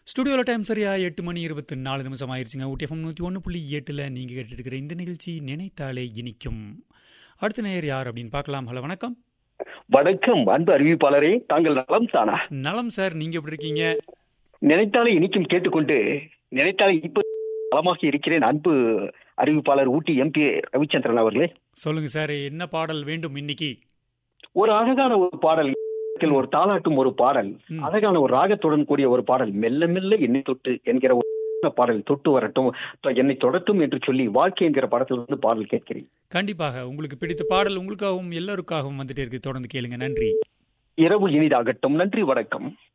ஸ்டுடியோவில் டைம் சரியா எட்டு மணி இருபத்தி நாலு நிமிஷம் ஆயிடுச்சுங்க ஊட்டிஎஃப்எம் நூற்றி ஒன்று புள்ளி எட்டில் நீங்கள் கேட்டுட்டு இருக்கிற இந்த நிகழ்ச்சி நினைத்தாலே இனிக்கும் அடுத்த நேயர் யார் அப்படின்னு பார்க்கலாம் ஹலோ வணக்கம் வணக்கம் அன்பு அறிவிப்பாளரே தாங்கள் நலம் தானா நலம் சார் நீங்கள் எப்படி இருக்கீங்க நினைத்தாலே இனிக்கும் கேட்டுக்கொண்டு நினைத்தாலே இப்ப நலமாக இருக்கிறேன் அன்பு அறிவிப்பாளர் ஊட்டி எம்பி ரவிச்சந்திரன் அவர்களே சொல்லுங்க சார் என்ன பாடல் வேண்டும் இன்னைக்கு ஒரு அழகான ஒரு பாடல் இதில் ஒரு தாளாட்டும் ஒரு பாடல் ம். அழகான ஒரு ராகத்துடன் கூடிய ஒரு பாடல் மெல்ல மெல்ல என்னை தொட்டு என்கிற ஒரு பாடல் தொட்டு வரட்டும் தொ- என்னை தொடட்டும் என்று சொல்லி வாழ்க்கை என்கிற படத்திலிருந்து பாடல் கேட்கிறேன் கண்டிப்பாக உங்களுக்கு பிடித்த பாடல் உங்களுக்காகவும் எல்லோருக்காகவும் வந்துட்டே இருக்கு தொடர்ந்து கேளுங்க நன்றி இரவு இனிதாகட்டும் நன்றி வணக்கம்